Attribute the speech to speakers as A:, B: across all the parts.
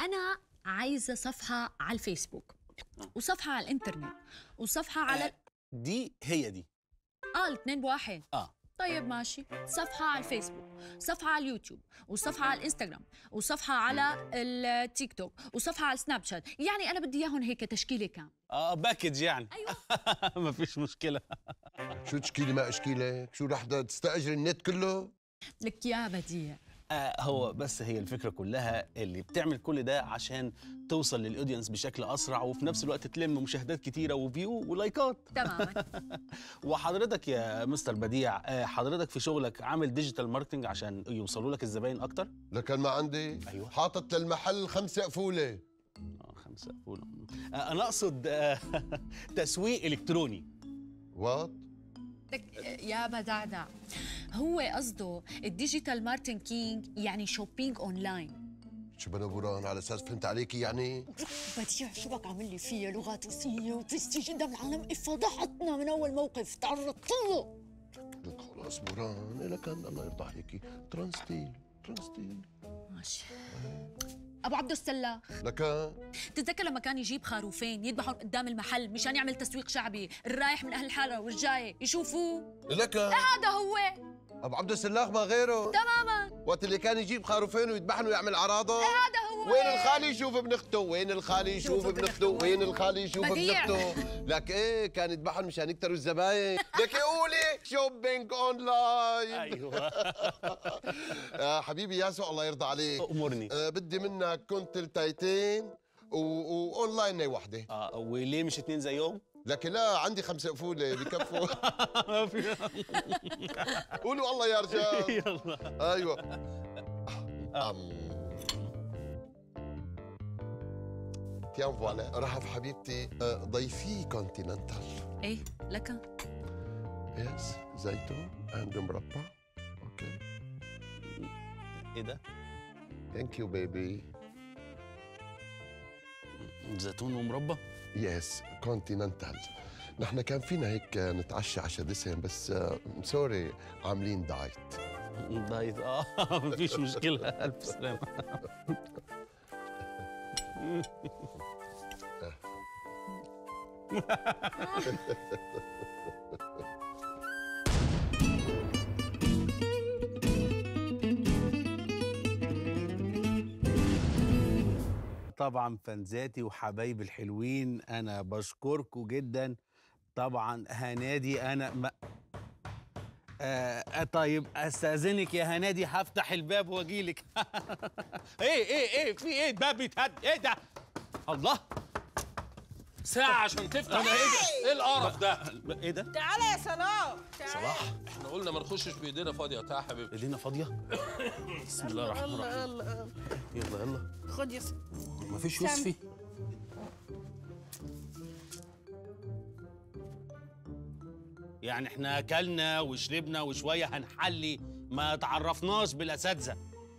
A: انا عايزه صفحه على الفيسبوك وصفحه على الانترنت وصفحه على
B: دي هي دي
A: اه الاثنين بواحد
B: اه
A: طيب ماشي صفحة على الفيسبوك صفحة على اليوتيوب وصفحة على الانستغرام وصفحة على التيك توك وصفحة على السناب شات يعني أنا بدي إياهم هيك تشكيلة كام
B: اه باكج يعني
A: أيوة
B: ما فيش مشكله
C: شو تشكيلي ما اشكيلك شو رح تستاجر النت كله
A: لك يا بديع
B: آه هو بس هي الفكره كلها اللي بتعمل كل ده عشان توصل للاودينس بشكل اسرع وفي نفس الوقت تلم مشاهدات كتيره وفيو ولايكات
A: تماما
B: وحضرتك يا مستر بديع آه حضرتك في شغلك عامل ديجيتال ماركتنج عشان يوصلوا لك الزباين اكتر
C: لكن ما عندي
B: أيوة.
C: حاطط للمحل خمسة قفولة
B: اه خمسه قول آه انا اقصد آه تسويق الكتروني
C: وات
A: لك يا بدعدع هو قصده الديجيتال ماركتينج كينج يعني شوبينج اونلاين
C: شو بنا بوران على اساس فهمت عليكي يعني
A: بديع شو بك عامل لي فيها لغة روسية وتستي قدام العالم فضحتنا من أول موقف تعرضت له
C: لك خلاص بوران لك الله يرضى عليكي ترانستيل ترانستيل
A: ماشي أبو عبد السلاخ
C: لك
A: تتذكر لما كان يجيب خروفين يذبحهم قدام المحل مشان يعمل تسويق شعبي الرايح من أهل الحارة والجاي يشوفوه
C: لك
A: هذا هو
C: ابو عبد السلاخ ما غيره
A: تماما
C: وقت اللي كان يجيب خروفين ويذبحن ويعمل عراضه
A: هذا هو
C: وين الخالي يشوف ابن اخته وين الخالي يشوف ابن اخته وين الخالي يشوف ابن
A: بديع.
C: اخته لك ايه كان يذبحن مشان يكتروا الزباين لك قولي شوبينج اونلاين
B: ايوه
C: آه حبيبي ياسو الله يرضى عليك
B: امرني
C: آه بدي منك كنت التايتين و... واونلاين هي وحده
B: اه وليه مش اتنين زيهم؟
C: لكن لا عندي خمسة قفولة بكفوا قولوا الله يا رجال
B: يلا
C: ايوه أم. تيان فوالا رهف حبيبتي آه، ضيفي كونتيننتال
A: إيه لك
C: يس زيتون اند مربى اوكي
B: ايه ده؟
C: ثانك يو بيبي
B: زيتون ومربى؟
C: يس كونتيننتال نحن كان فينا هيك نتعشى عشاء دسم بس سوري عاملين دايت
B: دايت اه مفيش مشكله الف سلامه طبعا فانزاتي وحبايبي الحلوين انا بشكركم جدا طبعا هنادي انا ما آه طيب استاذنك يا هنادي هفتح الباب واجيلك ايه ايه ايه في ايه الباب بيتهد ايه ده الله
D: ساعة عشان تفتح
B: أنا إيه
D: ايه القرف ده؟
B: ايه ده
E: تعالى يا صلاح تعالى.
B: صلاح
D: احنا قلنا ما نخشش بايدينا فاضية تعالى يا حبيبي
B: ايدينا فاضيه بسم الله الرحمن
E: يلا
B: الرحيم
E: يلا
B: يلا يلا
E: خد يا س-
B: مفيش
E: سام.
B: يوسفي يعني احنا اكلنا وشربنا وشويه هنحلي ما تعرفناش بالاساتذه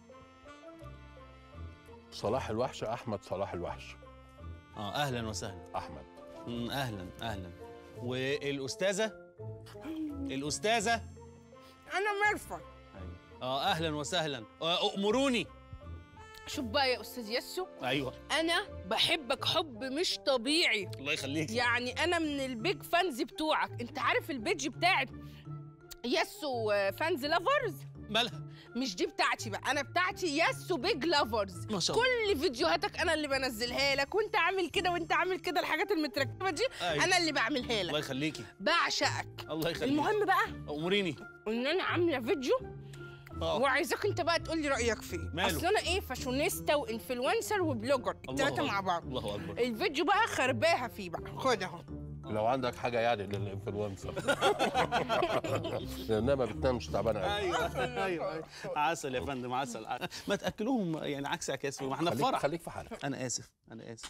D: صلاح الوحش احمد صلاح الوحش
B: اه اهلا وسهلا
D: احمد
B: مم، اهلا اهلا والاستاذه الاستاذه
E: انا مرفع
B: ايوه اه اهلا وسهلا آه امروني
E: شوف بقى يا استاذ ياسو
B: ايوه
E: انا بحبك حب مش طبيعي
B: الله يخليك
E: يعني انا من البيج فانز بتوعك انت عارف البيج بتاعت ياسو فانز لافرز
B: مالها
E: مش دي بتاعتي بقى انا بتاعتي ياسو بيج لافرز
B: ما شاء الله
E: كل فيديوهاتك انا اللي بنزلها لك وانت عامل كده وانت عامل كده الحاجات المتركبه دي
B: أيوة.
E: انا اللي بعملها
B: الله
E: لك
B: يخليكي
E: بعشقك
B: الله يخليك
E: المهم بقى
B: اموريني
E: ان انا عامله فيديو
B: اه
E: وعايزاك انت بقى تقول لي رايك فيه
B: ماله؟
E: اصل انا ايه فاشونيستا وانفلونسر وبلوجر
B: الله
E: التلاته
B: أكبر.
E: مع بعض
B: الله اكبر
E: الفيديو بقى خرباها فيه بقى خد اهو
D: لو عندك حاجة يعني للانفلونسر لانها ما بتنامش تعبانة قوي
B: ايوه ايوه عسل يا فندم عسل ما تاكلوهم يعني عكس عكاس ما احنا في
D: خليك
B: فرح
D: خليك في حالك
B: انا اسف انا اسف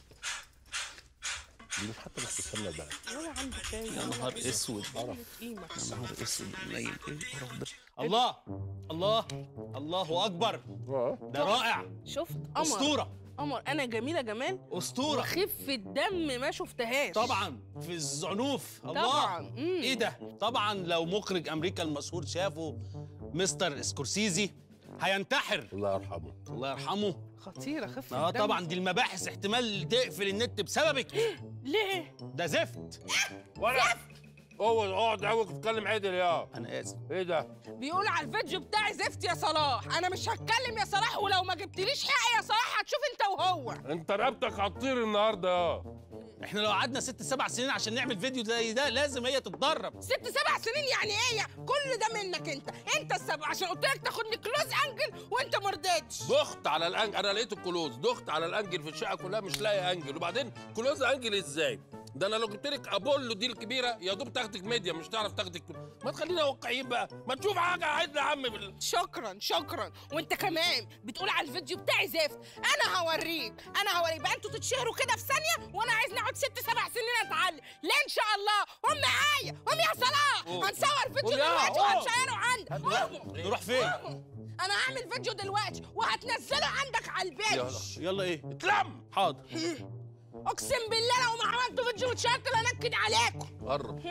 D: دي مش حتى مش تستنى البلد
E: ولا عندك ايه
B: يا نهار اسود
E: قيمه
B: يا نهار اسود منيل ايه القرف ده الله الله الله اكبر
D: اه
B: ده رائع
E: شفت قمر
B: اسطوره
E: قمر انا جميله جمال
B: اسطوره
E: وخفه دم ما شفتهاش
B: طبعا في الزعنوف الله
E: طبعاً. مم.
B: ايه ده طبعا لو مخرج امريكا المشهور شافه مستر سكورسيزي هينتحر
D: الله يرحمه
B: الله يرحمه
E: خطيره خفه
B: اه
E: الدم.
B: طبعا دي المباحث احتمال تقفل النت بسببك
E: ليه
B: ده زفت
D: ولا اقعد اقعد عوج تتكلم عدل يا
B: انا اسف
D: ايه ده
E: بيقول على الفيديو بتاعي زفت يا صلاح انا مش هتكلم يا صلاح ولو ما جبتليش حقي يا صلاح هتشوف انت وهو
D: انت رقبتك هتطير النهارده يا
B: احنا لو قعدنا ست سبع سنين عشان نعمل فيديو زي ده لازم هي تتدرب
E: ست سبع سنين يعني ايه يا- كل ده منك انت انت السبب عشان قلت لك تاخدني كلوز انجل وانت ما رضيتش
D: دخت على الانجل انا لقيت الكلوز دخت على الانجل في الشقه كلها مش لاقي انجل وبعدين كلوز انجل ازاي ده انا لو جبت لك ابولو دي الكبيره يا دوب تاخدك ميديا مش تعرف تاخدك ما تخلينا واقعيين بقى ما تشوف حاجه عدل يا عم بال...
E: شكرا شكرا وانت كمان بتقول على الفيديو بتاعي زفت انا هوريك انا هوريك بقى انتوا تتشهروا كده في ثانيه وانا عايز نقعد ست سبع سنين اتعلم ليه ان شاء الله قوم معايا قوم يا صلاح
D: قوم.
E: هنصور فيديو
D: قوم يا-
E: دلوقتي
D: قوم.
E: وهنشيره عندك قوم.
B: نروح فين
E: انا هعمل فيديو دلوقتي وهتنزله عندك على البيت
D: يلا
B: يلا ايه
D: اتلم
B: حاضر
E: اقسم بالله لو ما عملتوا فيديو واتشهرت لانكد عليكم
D: قرب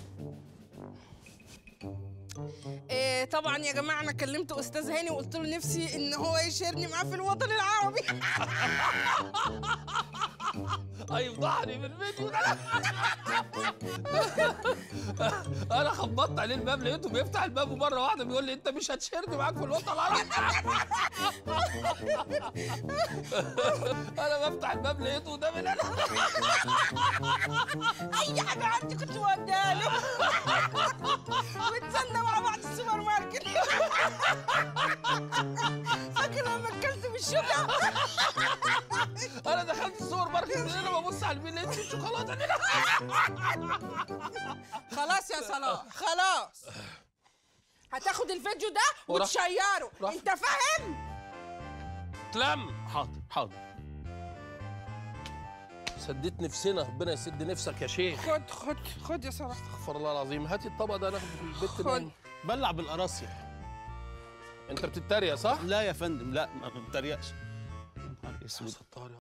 E: إيه طبعا يا جماعه انا كلمت استاذ هاني وقلت له نفسي ان هو يشيرني معاه في الوطن العربي
D: هيفضحني في الفيديو ده انا خبطت عليه الباب لقيته بيفتح الباب ومره واحده بيقول لي انت مش هتشيرني معاك في الوطن العربي انا بفتح الباب لقيته ده من انا
E: اي حاجه عندي كنت بوديها له ونتسنى مع بعض السوبر ماركت فاكر لما اكلت بالشوكه
D: انا دخلت السوبر ماركت من هنا ببص على البيت لقيت فيه شوكولاته هنا
E: خلاص يا صلاح خلاص هتاخد الفيديو ده
D: وراح-
E: وتشيره
D: راح-
E: انت فاهم
D: اتلم
B: حاضر حاضر
D: سديت نفسنا ربنا يسد نفسك يا شيخ
E: خد خد خد يا صلاح
D: استغفر الله العظيم هاتي الطبق ده ناخده في البيت
E: خد.
D: نايم.
B: بلع بالقراصية
D: انت بتتريق صح؟
B: لا يا فندم لا ما بتريقش يا نهار اسود
D: ستار يا